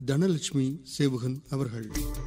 தனலட்சுமி சேவுகன் அவர்கள்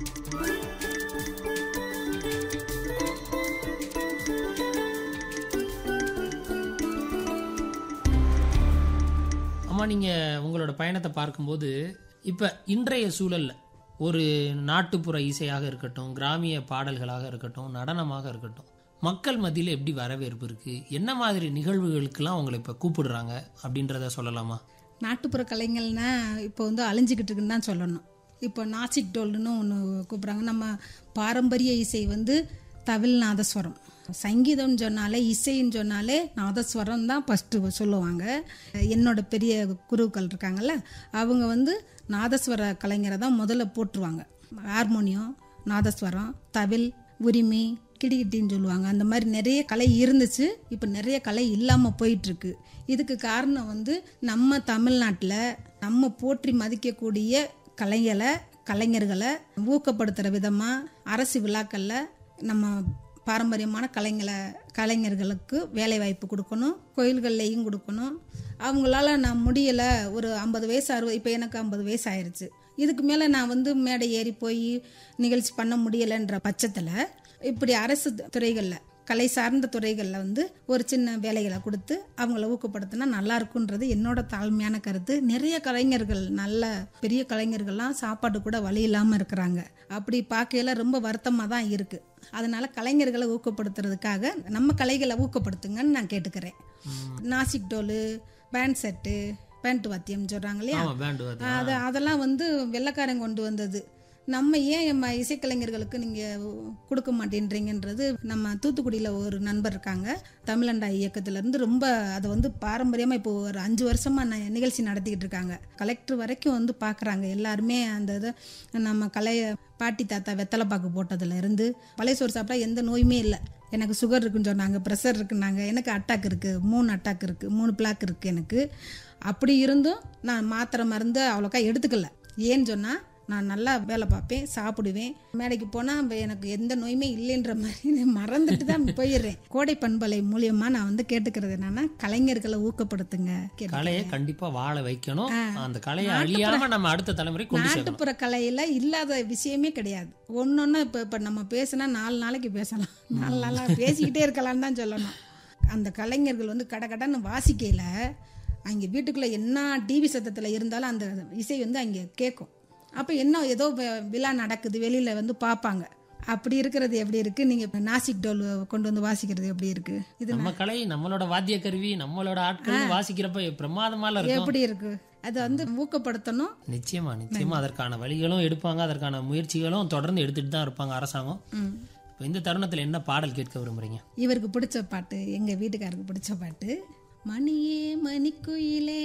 அம்மா நீங்கள் உங்களோட பயணத்தை பார்க்கும்போது இப்போ இன்றைய சூழலில் ஒரு நாட்டுப்புற இசையாக இருக்கட்டும் கிராமிய பாடல்களாக இருக்கட்டும் நடனமாக இருக்கட்டும் மக்கள் மத்தியில் எப்படி வரவேற்பு இருக்குது என்ன மாதிரி நிகழ்வுகளுக்கெல்லாம் உங்களை இப்போ கூப்பிடுறாங்க அப்படின்றத சொல்லலாமா நாட்டுப்புற கலைஞர்னா இப்போ வந்து அழிஞ்சிக்கிட்டு இருக்குன்னு தான் சொல்லணும் இப்போ நாசிக் டோல்னு ஒன்று கூப்பிட்றாங்க நம்ம பாரம்பரிய இசை வந்து தவில் நாதஸ்வரம் சங்கீதம்னு சொன்னாலே இசைன்னு சொன்னாலே நாதஸ்வரம் தான் ஃபஸ்ட்டு சொல்லுவாங்க என்னோட பெரிய குருக்கள் இருக்காங்கல்ல அவங்க வந்து நாதஸ்வர கலைஞரை தான் முதல்ல போட்டுருவாங்க ஹார்மோனியம் நாதஸ்வரம் தவில் உரிமை கிடிகிட்டின்னு சொல்லுவாங்க அந்த மாதிரி நிறைய கலை இருந்துச்சு இப்போ நிறைய கலை இல்லாமல் போயிட்டுருக்கு இதுக்கு காரணம் வந்து நம்ம தமிழ்நாட்டில் நம்ம போற்றி மதிக்கக்கூடிய கலைகளை கலைஞர்களை ஊக்கப்படுத்துகிற விதமாக அரசு விழாக்களில் நம்ம பாரம்பரியமான கலைஞரை கலைஞர்களுக்கு வேலை வாய்ப்பு கொடுக்கணும் கோயில்கள்லையும் கொடுக்கணும் அவங்களால நான் முடியலை ஒரு ஐம்பது வயசு அறுபது இப்போ எனக்கு ஐம்பது வயசு ஆயிடுச்சு இதுக்கு மேலே நான் வந்து மேடை ஏறி போய் நிகழ்ச்சி பண்ண முடியலைன்ற பட்சத்தில் இப்படி அரசு துறைகளில் கலை சார்ந்த துறைகளில் வந்து ஒரு சின்ன வேலைகளை கொடுத்து அவங்கள ஊக்கப்படுத்தினா நல்லா இருக்குன்றது என்னோட தாழ்மையான கருத்து நிறைய கலைஞர்கள் நல்ல பெரிய கலைஞர்கள்லாம் சாப்பாடு கூட வழி இல்லாமல் இருக்கிறாங்க அப்படி பார்க்கையில ரொம்ப வருத்தமாக தான் இருக்குது அதனால கலைஞர்களை ஊக்கப்படுத்துறதுக்காக நம்ம கலைகளை ஊக்கப்படுத்துங்கன்னு நான் கேட்டுக்கிறேன் நாசிக் டோலு பேண்ட் செட்டு பேண்ட் வாத்தியம் சொல்கிறாங்க இல்லையா ஆமாம் பேண்டு அது அது அதெல்லாம் வந்து வெள்ளைக்காரன் கொண்டு வந்தது நம்ம ஏன் நம்ம இசைக்கலைஞர்களுக்கு நீங்கள் கொடுக்க மாட்டேன்றீங்கன்றது நம்ம தூத்துக்குடியில் ஒரு நண்பர் இருக்காங்க தமிழண்டா இயக்கத்துலேருந்து ரொம்ப அதை வந்து பாரம்பரியமாக இப்போ ஒரு அஞ்சு வருஷமாக நிகழ்ச்சி நடத்திக்கிட்டு இருக்காங்க கலெக்டர் வரைக்கும் வந்து பார்க்குறாங்க எல்லாருமே அந்த இதை நம்ம கலைய பாட்டி தாத்தா வெத்தலை பாக்கு போட்டதுல இருந்து பழைய சோறு சாப்பிட்டா எந்த நோயுமே இல்லை எனக்கு சுகர் இருக்குன்னு சொன்னாங்க ப்ரெஷர் இருக்குன்னாங்க எனக்கு அட்டாக் இருக்குது மூணு அட்டாக் இருக்குது மூணு பிளாக் இருக்குது எனக்கு அப்படி இருந்தும் நான் மாத்திரை மருந்து அவ்வளோக்கா எடுத்துக்கல ஏன்னு சொன்னால் நான் நல்லா வேலை பார்ப்பேன் சாப்பிடுவேன் மேடைக்கு போனால் எனக்கு எந்த நோயுமே இல்லைன்ற மாதிரி நான் மறந்துட்டு தான் போயிடுறேன் கோடை பண்பலை மூலியமாக நான் வந்து கேட்டுக்கிறது என்னன்னா கலைஞர்களை ஊக்கப்படுத்துங்க கேட்டு கலையை கண்டிப்பாக வாழ வைக்கணும் அந்த கலையை அழியாம நம்ம அடுத்த தலைமுறை கொண்டு சேர்க்கணும் நாட்டுப்புற கலையில் இல்லாத விஷயமே கிடையாது ஒன்னொன்னு இப்போ இப்போ நம்ம பேசினா நாலு நாளைக்கு பேசலாம் நாலு நாளாக பேசிக்கிட்டே இருக்கலாம்னு தான் சொல்லணும் அந்த கலைஞர்கள் வந்து கட கடன்னு வாசிக்கையில் அங்கே வீட்டுக்குள்ளே என்ன டிவி சத்தத்தில் இருந்தாலும் அந்த இசை வந்து அங்கே கேட்கும் அப்போ என்ன ஏதோ வி- விழா நடக்குது வெளியில் வந்து பார்ப்பாங்க அப்படி இருக்கிறது எப்படி இருக்குது நீங்கள் நாசிக் டோல் கொண்டு வந்து வாசிக்கிறது எப்படி இருக்குது இது நம்ம கலை நம்மளோட வாத்திய கருவி நம்மளோட ஆட்கள் வாசிக்கிறப்ப பிரமாதமால இருக்கும் எப்படி இருக்குது அதை வந்து ஊக்கப்படுத்தணும் நிச்சயமா நிச்சயமா அதற்கான வழிகளும் எடுப்பாங்க அதற்கான முயற்சிகளும் தொடர்ந்து எடுத்துட்டு தான் இருப்பாங்க அரசாங்கம் ம் இப்போ இந்த தருணத்தில் என்ன பாடல் கேட்க விரும்புறீங்க இவருக்கு பிடிச்ச பாட்டு எங்கள் வீட்டுக்காருக்கு பிடிச்ச பாட்டு மணியே மணிக்குயிலே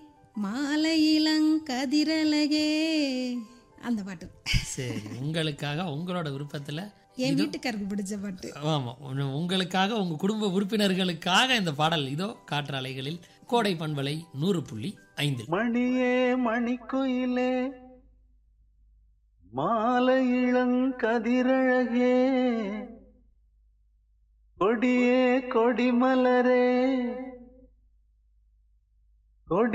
மாலை இளங்கதிரழகே அந்த பாட்டு சரி உங்களுக்காக உங்களோட விருப்பத்தில் என் வீட்டுக்காருக்கு பிடிச்ச பாட்டு ஆமா உங்க- உங்களுக்காக உங்க குடும்ப உறுப்பினர்களுக்காக இந்த பாடல் இதோ காற்றாலைகளில் கோடை பண்பலை நூறு புள்ளி ஐந்தில் மணியே மணிக்குயிலே மாலை இளங்கதிரழகே கொடியே கொடிமலரே கொடி